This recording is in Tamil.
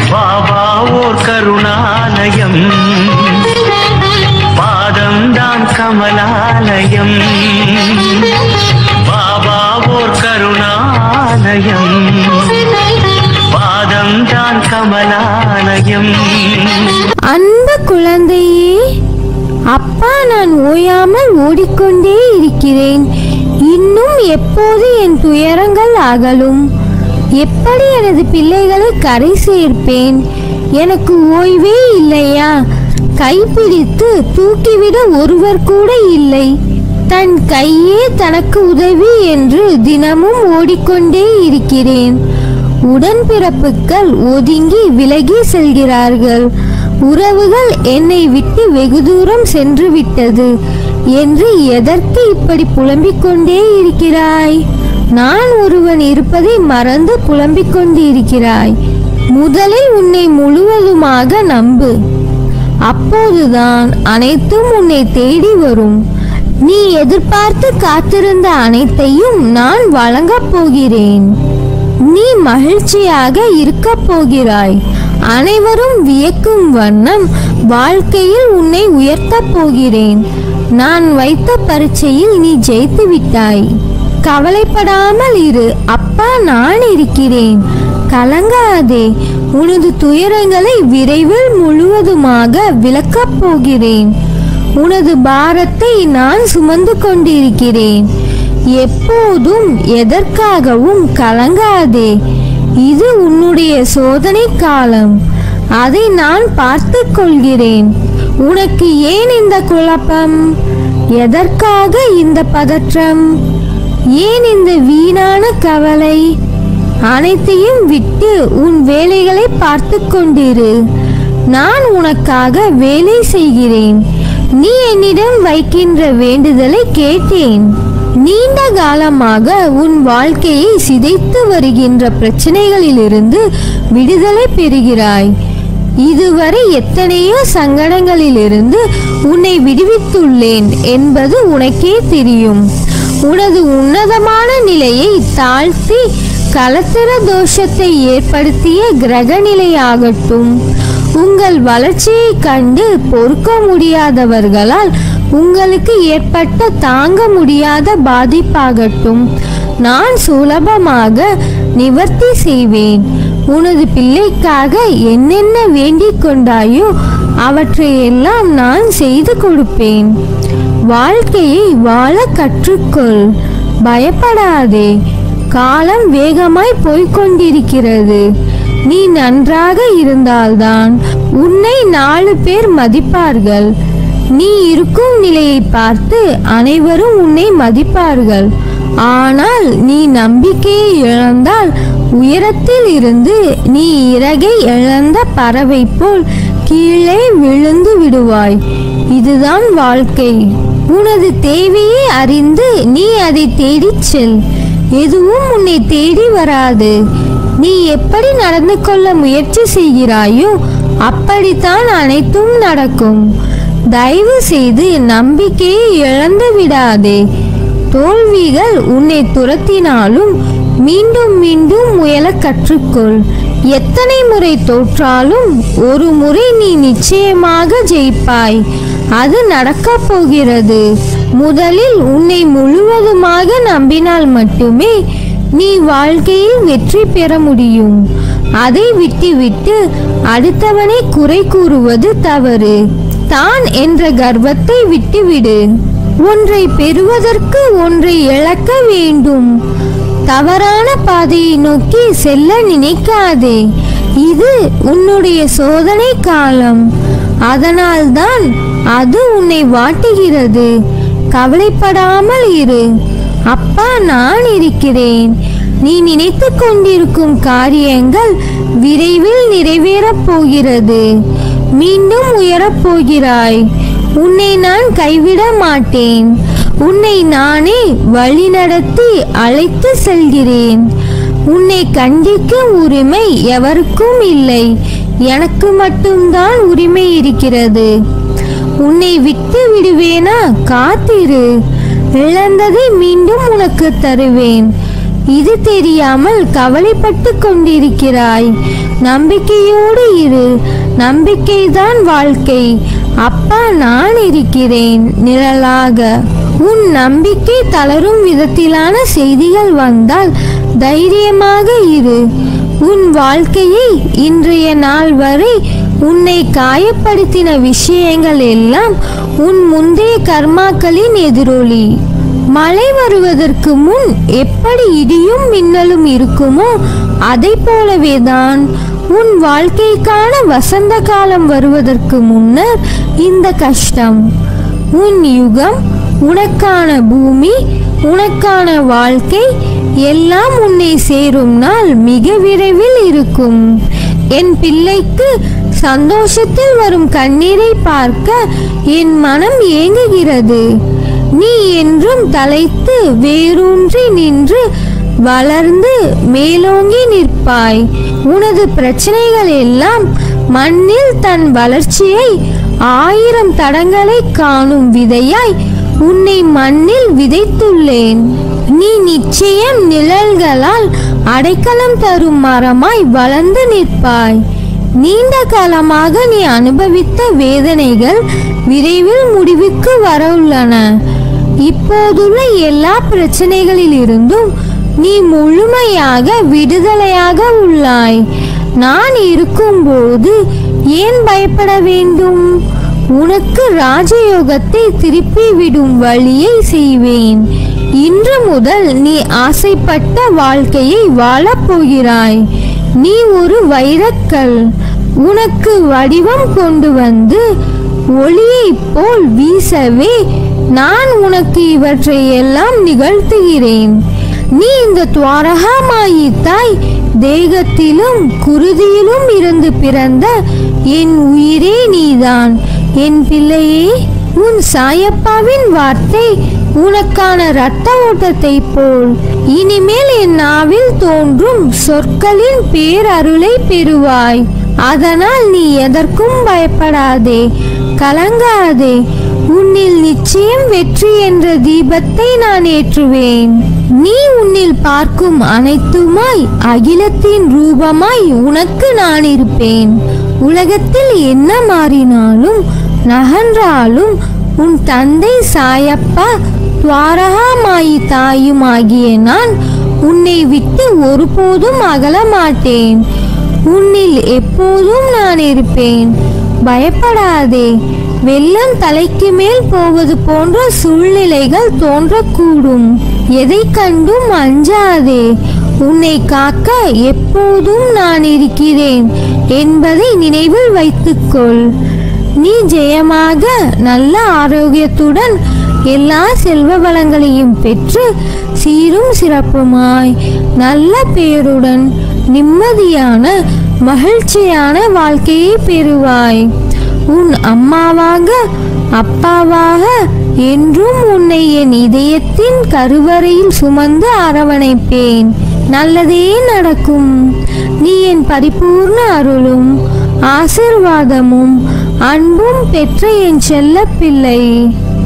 பாபா ஓர் கருணாலயம் பாதம்தான் கமலாலயம் பாபா ஓர் கருணாலயம் பாதம்தான் கமலாலயம் அன்பு குழந்தையே அப்பா நான் ஓயாமல் ஓடிக்கொண்டே இருக்கிறேன் இன்னும் எப்போது என் துயரங்கள் அகலும் எப்படி எனது பிள்ளைகளை கரை சேர்ப்பேன் எனக்கு ஓய்வே இல்லையா கைப்பிடித்து தூக்கிவிட ஒருவர் கூட இல்லை தன் கையே தனக்கு உதவி என்று தினமும் ஓடிக்கொண்டே இருக்கிறேன் உடன்பிறப்புகள் ஒதுங்கி விலகி செல்கிறார்கள் உறவுகள் என்னை விட்டு வெகு தூரம் சென்று விட்டது என்று எதற்கு இப்படி புலம்பிக் கொண்டே இருக்கிறாய் நான் ஒருவன் இருப்பதை மறந்து புலம்பிக் கொண்டிருக்கிறாய் முதலில் உன்னை முழுவதுமாக நம்பு அப்போதுதான் அனைத்தும் உன்னை தேடி வரும் நீ எதிர்பார்த்து காத்திருந்த அனைத்தையும் நான் வழங்கப் போகிறேன் நீ மகிழ்ச்சியாக இருக்கப் போகிறாய் அனைவரும் வியக்கும் வண்ணம் வாழ்க்கையில் உன்னை உயர்த்தப் போகிறேன் நான் வைத்த பரீட்சையில் நீ ஜெயித்து விட்டாய் கவலைப்படாமல் இரு அப்பா நான் இருக்கிறேன் கலங்காதே உனது துயரங்களை விரைவில் முழுவதுமாக விளக்கப் போகிறேன் உனது பாரத்தை நான் சுமந்து கொண்டிருக்கிறேன் எப்போதும் எதற்காகவும் கலங்காதே இது உன்னுடைய சோதனை காலம் அதை நான் பார்த்து கொள்கிறேன் உனக்கு ஏன் இந்த குழப்பம் எதற்காக இந்த பதற்றம் ஏன் இந்த வீணான கவலை அனைத்தையும் விட்டு உன் வேலைகளை பார்த்து கொண்டிரு நான் உனக்காக வேலை செய்கிறேன் நீ என்னிடம் வைக்கின்ற வேண்டுதலை கேட்டேன் நீண்ட காலமாக உன் வாழ்க்கையை சிதைத்து வருகின்ற பிரச்சனைகளிலிருந்து விடுதலை பெறுகிறாய் இதுவரை எத்தனையோ சங்கடங்களிலிருந்து உன்னை விடுவித்துள்ளேன் என்பது உனக்கே தெரியும் உனது உன்னதமான நிலையை தாழ்த்தி கலத்திர தோஷத்தை ஏற்படுத்திய கிரக நிலையாகட்டும் உங்கள் வளர்ச்சியை கண்டு பொறுக்க முடியாதவர்களால் உங்களுக்கு ஏற்பட்ட தாங்க முடியாத பாதிப்பாகட்டும் நான் சுலபமாக நிவர்த்தி செய்வேன் உனது பிள்ளைக்காக என்னென்ன வேண்டிக் கொண்டாயோ அவற்றையெல்லாம் நான் செய்து கொடுப்பேன் வாழ்க்கையை வாழ கற்றுக்கொள் பயப்படாதே காலம் வேகமாய் போய்க்கொண்டிருக்கிறது நீ நன்றாக இருந்தால்தான் உன்னை நாலு பேர் மதிப்பார்கள் நீ இருக்கும் நிலையை பார்த்து அனைவரும் உன்னை மதிப்பார்கள் ஆனால் நீ நம்பிக்கையை இழந்தால் உயரத்தில் இருந்து நீ இறகை இழந்த பறவை போல் கீழே விழுந்து விடுவாய் இதுதான் வாழ்க்கை உனது தேவையை அறிந்து நீ அதை தேடிச் செல் எதுவும் உன்னை தேடி வராது நீ எப்படி நடந்து கொள்ள முயற்சி செய்கிறாயோ அப்படித்தான் அனைத்தும் நடக்கும் தயவு செய்து நம்பிக்கையை இழந்து விடாதே தோல்விகள் உன்னை துரத்தினாலும் மீண்டும் மீண்டும் முயல கற்றுக்கொள் எத்தனை முறை தோற்றாலும் ஒரு முறை நீ நிச்சயமாக ஜெயிப்பாய் அது நடக்கப் போகிறது முதலில் உன்னை முழுவதுமாக நம்பினால் மட்டுமே நீ வாழ்க்கையில் வெற்றி பெற முடியும் அதை விட்டுவிட்டு அடுத்தவனை குறை கூறுவது தவறு தான் என்ற கர்வத்தை விட்டுவிடு ஒன்றை பெறுவதற்கு ஒன்றை இழக்க வேண்டும் தவறான பாதையை நோக்கி செல்ல நினைக்காதே இது உன்னுடைய சோதனை காலம் அதனால்தான் அது உன்னை வாட்டுகிறது கவலைப்படாமல் இரு அப்பா நான் இருக்கிறேன் நீ நினைத்து கொண்டிருக்கும் காரியங்கள் விரைவில் நிறைவேறப் போகிறது மீண்டும் உயரப் போகிறாய் உன்னை நான் கைவிட மாட்டேன் உன்னை நானே வழிநடத்தி அழைத்து செல்கிறேன் உன்னை கண்டிக்கும் உரிமை எவருக்கும் இல்லை எனக்கு மட்டும்தான் உரிமை இருக்கிறது உன்னை விட்டு விடுவேனா காத்திரு இழந்ததை மீண்டும் உனக்கு தருவேன் இது தெரியாமல் கவலைப்பட்டு கொண்டிருக்கிறாய் நம்பிக்கையோடு இரு நம்பிக்கைதான் வாழ்க்கை அப்பா நான் இருக்கிறேன் நிழலாக உன் நம்பிக்கை தளரும் விதத்திலான செய்திகள் வந்தால் தைரியமாக இரு உன் வாழ்க்கையை இன்றைய நாள் வரை உன்னை காயப்படுத்தின விஷயங்கள் எல்லாம் உன் முந்தைய கர்மாக்களின் எதிரொலி மழை வருவதற்கு முன் எப்படி இடியும் மின்னலும் இருக்குமோ அதை போலவேதான் உன் வாழ்க்கைக்கான வசந்த காலம் வருவதற்கு முன்னர் இந்த கஷ்டம் உன் யுகம் உனக்கான பூமி உனக்கான வாழ்க்கை எல்லாம் உன்னை சேரும் நாள் மிக விரைவில் இருக்கும் என் பிள்ளைக்கு சந்தோஷத்தில் வரும் கண்ணீரை பார்க்க என் மனம் ஏங்குகிறது நீ என்றும் தலைத்து வேரூன்றி நின்று வளர்ந்து மேலோங்கி நிற்பாய் உனது பிரச்சனைகள் எல்லாம் மண்ணில் தன் வளர்ச்சியை ஆயிரம் தடங்களை காணும் விதையாய் உன்னை மண்ணில் விதைத்துள்ளேன் நீ நிச்சயம் நிழல்களால் அடைக்கலம் தரும் மரமாய் வளர்ந்து நிற்பாய் நீண்ட காலமாக நீ அனுபவித்த வேதனைகள் விரைவில் முடிவுக்கு வர உள்ளன இப்போதுள்ள எல்லா பிரச்சனைகளில் இருந்தும் நீ முழுமையாக விடுதலையாக உள்ளாய் நான் இருக்கும்போது ஏன் பயப்பட வேண்டும் உனக்கு ராஜயோகத்தை திருப்பி விடும் வழியை செய்வேன் இன்று முதல் நீ ஆசைப்பட்ட வாழ்க்கையை வாழப் போகிறாய் நீ ஒரு வைரக்கல் உனக்கு வடிவம் கொண்டு வந்து ஒளியைப் போல் வீசவே நான் உனக்கு இவற்றை எல்லாம் நிகழ்த்துகிறேன் நீ இந்த துவாரகாமாயி தாய் தேகத்திலும் குருதியிலும் இருந்து பிறந்த என் உயிரே நீதான் என் பிள்ளையே உன் சாயப்பாவின் வார்த்தை உனக்கான இரத்த ஓட்டத்தை போல் இனிமேல் என் நாவில் தோன்றும் சொற்களின் பேரருளை பெறுவாய் அதனால் நீ எதற்கும் பயப்படாதே கலங்காதே உன்னில் நிச்சயம் வெற்றி என்ற தீபத்தை நான் ஏற்றுவேன் நீ உன்னில் பார்க்கும் அனைத்துமாய் அகிலத்தின் ரூபமாய் உனக்கு நான் இருப்பேன் உலகத்தில் என்ன மாறினாலும் நகன்றாலும் உன் தந்தை சாயப்பா துவாரகாமாயி தாயுமாகிய நான் உன்னை விட்டு ஒருபோதும் அகல மாட்டேன் உன்னில் எப்போதும் நான் இருப்பேன் பயப்படாதே வெள்ளம் தலைக்கு மேல் போவது போன்ற சூழ்நிலைகள் தோன்றக்கூடும் எதை கண்டும் அஞ்சாதே உன்னை காக்க எப்போதும் நான் இருக்கிறேன் என்பதை நினைவில் வைத்துக்கொள் நீ ஜெயமாக நல்ல ஆரோக்கியத்துடன் எல்லா செல்வ வளங்களையும் பெற்று சீரும் சிறப்புமாய் நல்ல பேருடன் நிம்மதியான மகிழ்ச்சியான வாழ்க்கையை பெறுவாய் உன் அம்மாவாக அப்பாவாக என்றும் உன்னை என் இதயத்தின் கருவறையில் சுமந்து அரவணைப்பேன் நல்லதே நடக்கும் நீ என் பரிபூர்ண அருளும் ஆசிர்வாதமும் அன்பும் பெற்ற என் செல்ல பிள்ளை